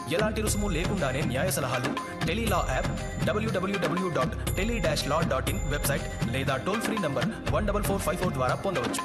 ఎలాంటి రుసుము లేకుండానే న్యాయ సలహాలు Tele Law app W W W dot tele dash law dot in website లేదా toll free number one double four five four ద్వారా పొందవచ్చు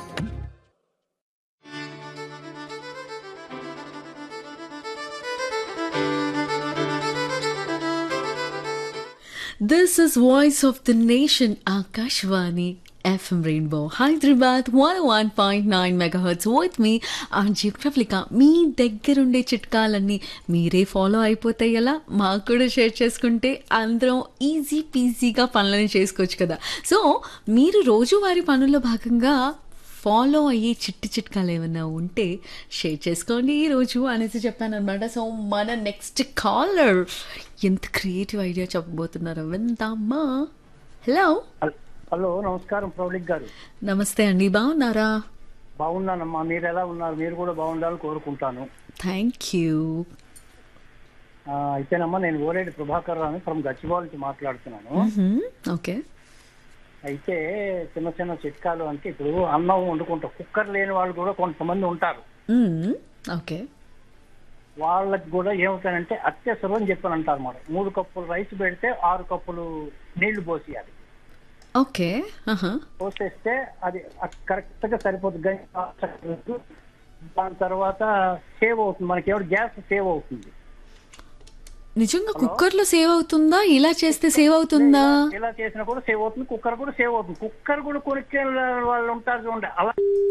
This is Voice of the Nation, Akashvani FM Rainbow, Hyderabad 101.9 megahertz with me, RJ Pravlika. మీ దగ్గరుండే చిట్కాలన్నీ మీరే follow అయిపోతాయి ఎలా మాకు కూడా share చేసుకుంటే అందరం ఈజీ పీజీగా పనులని చేసుకోవచ్చు కదా సో మీరు రోజువారీ పనుల్లో భాగంగా ఫాలో అయ్యే చిట్టి చిట్కాలు ఏమైనా ఉంటే షేర్ చేసుకోండి ఈరోజు అనేసి చెప్పాను అనమాట సో మన నెక్స్ట్ కాలర్ ఎంత క్రియేటివ్ ఐడియా చెప్పబోతున్నారో విందామా హలో హల్- హలో నమస్కారం ప్రౌఢిక్ గారు నమస్తే అండి బాగున్నారా బాగున్నానమ్మా మీరు ఎలా ఉన్నారు మీరు కూడా బాగుండాలని కోరుకుంటాను థ్యాంక్ యూ ఆ, అయితేనమ్మా నేను ఓరేడి ప్రభాకర్ రావు ఫ్రమ్ గచ్చిబౌల్ నుంచి మాట్లాడుతున్నాను ఓకే అయితే చిన్న చిన్న చిట్కాలు అంటే ఇప్పుడు అన్నం వండుకుంటాం కుక్కర్ లేని వాళ్ళు కూడా కొంతమంది ఉంటారు ఓకే వాళ్ళకి కూడా ఏమవుతానంటే అత్యవసరం అని చెప్పని అంటారు అన్నమాట మూడు కప్పులు రైస్ పెడితే ఆరు కప్పులు నీళ్లు పోసేయాలి ఓకే పోసేస్తే అది కరెక్ట్ గా సరిపోతుంది గంజి కాస్త దాని తర్వాత సేవ్ అవుతుంది మనకి ఎవరు గ్యాస్ సేవ్ అవుతుంది నిజంగా కుక్కర్లో సేవ్ అవుతుందా ఇలా చేస్తే సేవ్ అవుతుందా ఇలా చేసినా కూడా సేవ్ అవుతుంది కుక్కర్ కూడా సేవ్ అవుతుంది కుక్కర్ కూడా కొనుక్కునే వాళ్ళు ఉంటారు చూడండి అలా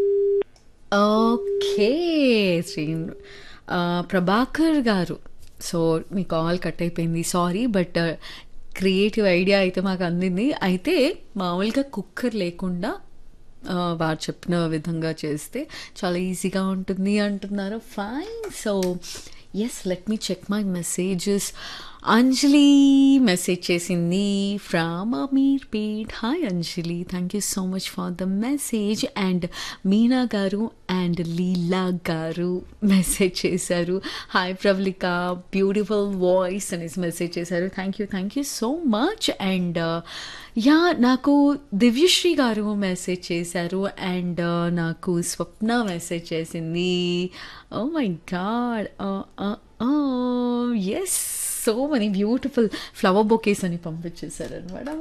ఓకే శ్రీ ఆ, ప్రభాకర్ గారు సో మీ కాల్ కట్ అయిపోయింది సారీ బట్ క్రియేటివ్ ఐడియా అయితే మాకు అందింది అయితే మామూలుగా కుక్కర్ లేకుండా ఆ, వారు చెప్పిన విధంగా చేస్తే చాలా ఈజీగా ఉంటుంది అంటున్నారు fine so yes let me check my messages Anjali message చేసింది from Ameerpet hi Anjali thank you so much for the message and Meena garu and Leela garu message చేశారు హాయ్ ప్రవళిక బ్యూటిఫుల్ వాయిస్ అనేసి మెసేజ్ చేశారు thank you thank you so much and yeah నాకు దివ్యశ్రీ గారు message చేశారు and నాకు Swapna message చేసింది oh my god yes so many beautiful flower bouquets అని పంపించేశారు అనమాట